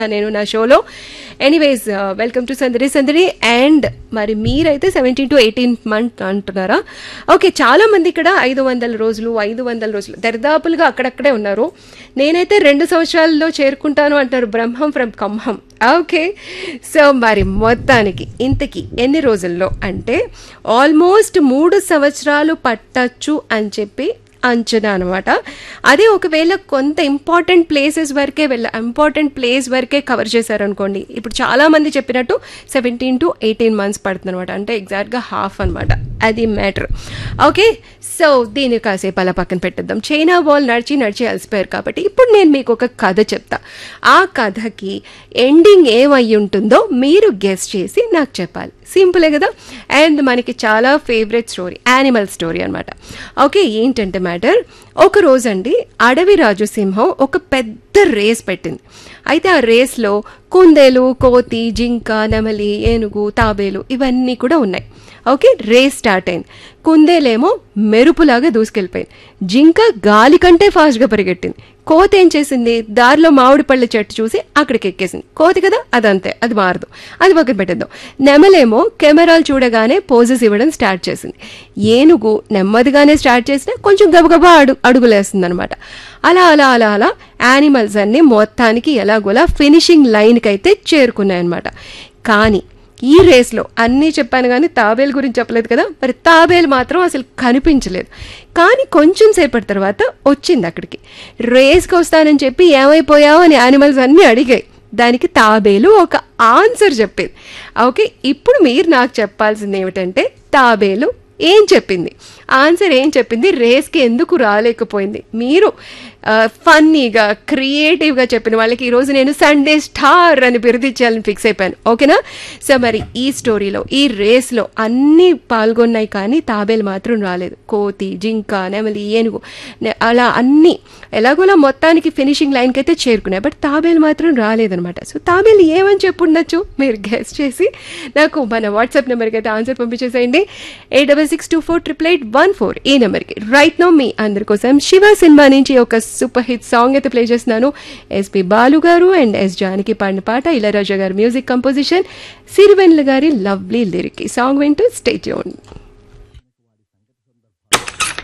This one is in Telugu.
నేను నా షోలో ఎనీవేస్ వెల్కమ్ టు సందడి సందడి అండ్ మరి మీరైతే సెవెంటీన్ టు ఎయిటీన్ మంత్ అంటున్నారా ఓకే చాలా మంది ఇక్కడ ఐదు వందల రోజులు ఐదు వందల రోజులు దరిదాపులుగా అక్కడక్కడే ఉన్నారు నేనైతే రెండు సంవత్సరాల్లో చేరుకుంటాను అంటారు Brahmam from Khammam okay so మరి మొత్తానికి ఇంతకీ ఎన్ని రోజుల్లో అంటే ఆల్మోస్ట్ మూడు సంవత్సరాలు పట్టచ్చు అని చెప్పి అంచనా అనమాట అదే ఒకవేళ కొంత ఇంపార్టెంట్ ప్లేసెస్ వరకే వెళ్ళ ఇంపార్టెంట్ ప్లేస్ వరకే కవర్ చేశారనుకోండి ఇప్పుడు చాలా మంది చెప్పినట్టు సెవెంటీన్ టు ఎయిటీన్ మంత్స్ పడుతుంది అనమాట అంటే ఎగ్జాక్ట్గా హాఫ్ అనమాట అది మ్యాటర్ ఓకే సో దీన్ని కాసేపు అలా పక్కన పెట్టేద్దాం చైనా వాల్ నడిచి నడిచి అలసిపోయారు కాబట్టి ఇప్పుడు నేను మీకు ఒక కథ చెప్తా ఆ కథకి ఎండింగ్ ఏమై ఉంటుందో మీరు గెస్ట్ చేసి నాకు చెప్పాలి సింపులే కదా అండ్ మనకి చాలా ఫేవరెట్ స్టోరీ యానిమల్ స్టోరీ అనమాట ఓకే ఏంటంటే మ్యాటర్ ఒక రోజండి అడవి రాజు సింహం ఒక పెద్ద రేస్ పెట్టింది అయితే ఆ రేస్లో కుందేలు కోతి జింక నెమలి ఏనుగు తాబేలు ఇవన్నీ కూడా ఉన్నాయి ఓకే రేస్ స్టార్ట్ అయింది కుందేలేమో మెరుపులాగా దూసుకెళ్ళిపోయింది జింక గాలి కంటే ఫాస్ట్గా పరిగెట్టింది కోతి ఏం చేసింది దారిలో మామిడి పళ్ళ చెట్టు చూసి అక్కడికి ఎక్కేసింది కోతి కదా అదంతే అది మారదు అది పక్కన పెట్టేద్దాం నెమలేమో కెమెరాలు చూడగానే పోజెస్ ఇవ్వడం స్టార్ట్ చేసింది ఏనుగు నెమ్మదిగానే స్టార్ట్ చేసినా కొంచెం గబగబా అడుగు అడుగులేస్తుంది అనమాట అలా అలా అలా అలా యానిమల్స్ అన్నీ మొత్తానికి ఎలాగోలా ఫినిషింగ్ లైన్కి అయితే చేరుకున్నాయి అనమాట కానీ ఈ రేస్లో అన్నీ చెప్పాను కానీ తాబేలు గురించి చెప్పలేదు కదా మరి తాబేలు మాత్రం అసలు కనిపించలేదు కానీ కొంచెం సేపటి తర్వాత వచ్చింది అక్కడికి రేస్కి వస్తానని చెప్పి ఏమైపోయావు అని యానిమల్స్ అన్నీ అడిగాయి దానికి తాబేలు ఒక ఆన్సర్ చెప్పింది ఓకే ఇప్పుడు మీరు నాకు చెప్పాల్సింది ఏమిటంటే తాబేలు ఏం చెప్పింది ఆన్సర్ ఏం చెప్పింది రేస్కి ఎందుకు రాలేకపోయింది మీరు ఫన్నీగా క్రియేటివ్గా చెప్పిన వాళ్ళకి ఈరోజు నేను సండే స్టార్ అని బిరుదిచ్చాలని ఫిక్స్ అయిపోయాను ఓకేనా సో మరి ఈ స్టోరీలో ఈ రేస్లో అన్నీ పాల్గొన్నాయి కానీ తాబేలు మాత్రం రాలేదు కోతి జింక నెమలి ఏనుగు నె- అలా అన్నీ ఎలాగోలా మొత్తానికి ఫినిషింగ్ లైన్కి అయితే చేరుకున్నాయి బట్ తాబేలు మాత్రం రాలేదనమాట సో తాబేలు ఏమని చెప్పుండొచ్చు మీరు గెస్ట్ చేసి నాకు మన వాట్సాప్ నెంబర్కి అయితే ఆన్సర్ పంపించేసేయండి eight double six two four triple eight one four ఈ నెంబర్కి రైట్ నో మీ అందరి కోసం శివ సినిమా నుంచి ఒక సూపర్ హిట్ సాంగ్ అయితే ప్లే చేస్తున్నాను SP Balu garu and yes Janaki పాడిన పాట ఇళరాజా గారి మ్యూజిక్ కంపోజిషన్ సిరివెన్ల గారి లవ్లీ లిరిక్ ఈ సాంగ్ వింటూ స్టే ట్యూన్